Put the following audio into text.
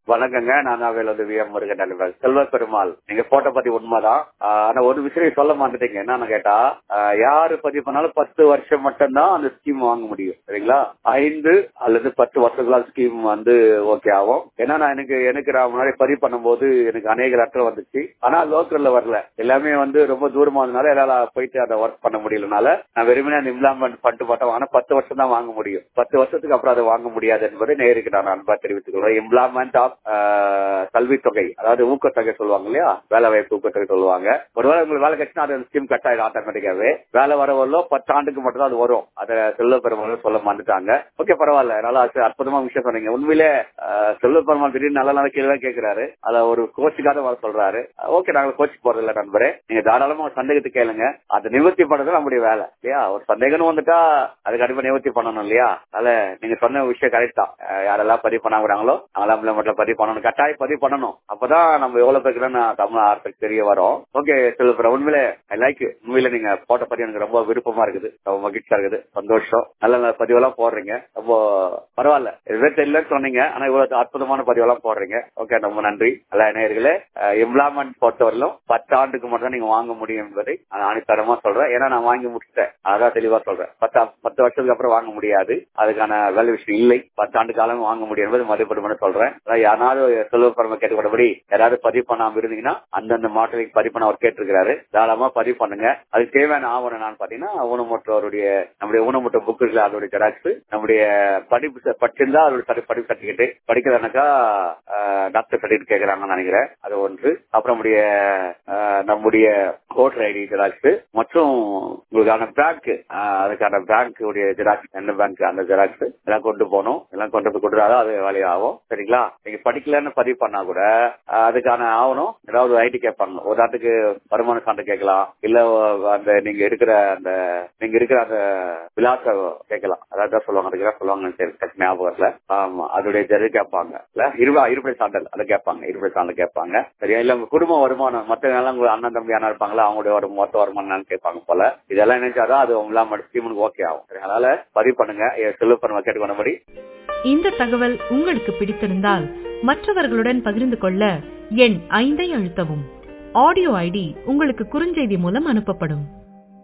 வணக்கங்க நான் வேலது V M Murugan நண்பர் செல்வ பெருமாள் நீங்க போட்ட பத்தி உண்மைதான் ஆஹ் ஆனா ஒரு விஷயம் சொல்ல மாட்டேங்க என்னன்னு கேட்டா ஆஹ் யாரு பதிவு பண்ணாலும் பத்து வருஷம் மட்டும்தான் அந்த ஸ்கீம் வாங்க முடியும் சரிங்களா ஐந்து அல்லது பத்து வருஷங்களா ஸ்கீம் வந்து ஓகே ஆகும் ஏன்னா நான் எனக்கு எனக்கு நான் முன்னாடி பதிவு பண்ணும்போது எனக்கு அநேக லெட்டர் வந்துச்சு ஆனா லோக்கல்ல வரல எல்லாமே வந்து ரொம்ப தூரமா இருந்தனால என்னால போயிட்டு அதை ஒர்க் பண்ண முடியலனால நான் வெறுமனே அந்த இம்ப்ளாமெண்ட் பண்ணிட்டு பார்த்தோம் ஆனா பத்து வருஷம் தான் வாங்க முடியும் பத்து வருஷத்துக்கு அப்புறம் அதை வாங்க முடியாது என்பதை நேருக்கு நான் அன்பா தெரிவித்துக் கொள்வேன் இம்ப்ளாமெண்ட் ஆஃப் கல்வித்தொகை அதாவது ஊக்கத்தொகை சொல்லுவாங்க இல்லையா வேலை வாய்ப்பு ஊக்கத்தொகை சொல்லுவாங்க ஒருவேளை உங்களுக்கு வேலை கிடைச்சுன்னா அது ஸ்கீம் கட் ஆயிடும் ஆட்டோமேட்டிக்காவே வேலை வர வரலோ பத்து ஆண்டுக்கு மட்டும் தான் அது வரும் அதை செல்வ பெருமாள் சொல்ல மாட்டுட்டாங்க ஓகே பரவாயில்ல நல்லா அது அற்புதமா விஷயம் சொன்னீங்க உண்மையிலே ஆஹ், செல்வ பெருமாள் திடீர்னு நல்ல நல்ல கேள்வி கேட்கிறாரு அத ஒரு கோச்சுக்காக வர சொல்றாரு ஓகே நாங்க கோச்சுக்கு போறது இல்ல நண்பரே நீங்க தாராளமா ஒரு சந்தேகத்தை கேளுங்க அதை நிவர்த்தி பண்றது நம்முடைய வேலை இல்லையா ஒரு சந்தேகம்னு வந்துட்டா அதுக்கு கண்டிப்பா நிவர்த்தி பண்ணணும் இல்லையா அதனால நீங்க சொன்ன விஷயம் கரெக்ட் தான் அஹ் யாரெல்லாம் பதிவு பண்ண விடாங்களோ அவங்களாம் மட்டும் பதிவு பண்ணணும் கட்டாயம் பதிவு பண்ணணும் அப்பதான் நம்ம எவ்வளவு பேருக்கு தமிழ் ஆர்த்துக்கு தெரிய வரும் ஓகே செல்வபுரம் உண்மையிலே ஐ லைக் உண்மையில நீங்க போட்ட பதிவு எனக்கு ரொம்ப விருப்பமா இருக்குது ரொம்ப மகிழ்ச்சியா இருக்குது சந்தோஷம் நல்ல நல்ல பதிவெல்லாம் போடுறீங்க ரொம்ப பரவாயில்ல எதுவே தெரியலன்னு சொன்னீங்க ஆனா இவ்வளவு அற்புதமான பதிவெல்லாம் போடுறீங்க ஓகே ரொம்ப நன்றி நல்ல நேயர்களே எம்ப்ளாய்மெண்ட் பொறுத்தவரையிலும் பத்து ஆண்டுக்கு மட்டும் தான் நீங்க வாங்க முடியும் என்பதை நான் ஆணித்தரமா சொல்றேன் ஏன்னா நான் வாங்கி முடிச்சிட்டேன் அதான் தெளிவா சொல்றேன் பத்து பத்து வருஷத்துக்கு அப்புறம் வாங்க முடியாது அதுக்கான வேலை விஷயம் இல்லை பத்து ஆண்டு காலம் வாங்க முடியும் என்பது மறுபடியும் சொல்றேன் அதாவது யாராவது செல்வ பரம கேட்டுக்கொண்டபடி யாராவது பதிவு பண்ணாம இருந்தீங்கன்னா அந்தந்த மாவட்டத்துக்கு பதிவு பண்ண அவர் கேட்டிருக்கிறாரு தாராளமா பதிவு பண்ணுங்க அதுக்கு தேவையான ஆவணம் நான் பாத்தீங்கன்னா ஊனமுற்றோருடைய நம்முடைய ஊனமுற்ற புக் இருக்குல்ல அதோடைய ஜெராக்ஸ் நம்முடைய படிப்பு படிச்சிருந்தா அதோட சரி- படிப்பு சர்டிபிகேட் படிக்கிறதுனாக்கா டாக்டர் சர்டிபிகேட் கேட்கறாங்கன்னு நினைக்கிறேன் அது ஒன்று அப்புறம் நம்முடைய ஆஹ், நம்முடைய ஓட்டர் ஐடி ஜெராக்ஸ் மற்றும் உங்களுக்கான பேங்க் அதுக்கான பேங்க் உடைய ஜெராக்ஸ் என்ன பேங்க் அந்த ஜெராக்ஸ் எல்லாம் கொண்டு போகணும் எல்லாம் கொண்டு போய் கொடுத்தாதான் அது வேலையாகும் சரிங்களா நீங்க படிக்கலன்னு பதிவு பண்ணா கூட ஆஹ், அதுக்கான ஆவணம் ஏதாவது ஐடி கேட்பாங்க ஒரு நாட்டுக்கு வருமான சான்று கேட்கலாம் இல்ல அந்த நீங்க இருக்கிற அந்த நீங்க இருக்கிற அந்த விலாச கேட்கலாம் அதான் சொல்லுவாங்க அதுக்கு தான் சொல்லுவாங்க சரி டக்கு ஞாபகம் வரல ஆமா அதோடைய ஜெரு கேட்பாங்க இல்ல இருபா இருபடை சான்றல் அதை கேட்பாங்க இருபடை சான்றல் கேட்பாங்க சரியா இல்ல உங்க குடும்ப வருமானம் மத்த எல்லாம் உங்க அண்ணன் தம்பி அண்ணா இருப்பாங்களா அவங்களுடைய ஒரு மொத்த வருமானம் என்னன்னு கேட்பாங்க போல இதெல்லாம் நினைச்சாதான் அது இல்லாம ஸ்கீமுக்கு ஓகே ஆகும் சரி, அதனால பதிவு பண்ணுங்க செல்வப்பன் கேட்டுக்கொண்டபடி இந்த தகவல் உங்களுக்கு பிடித்திருந்தால் மற்றவர்களுடன் பகிர்ந்து கொள்ள எண் ஐந்தை அழுத்தவும் ஆடியோ ஐடி உங்களுக்கு குறுஞ்செய்தி மூலம் அனுப்பப்படும்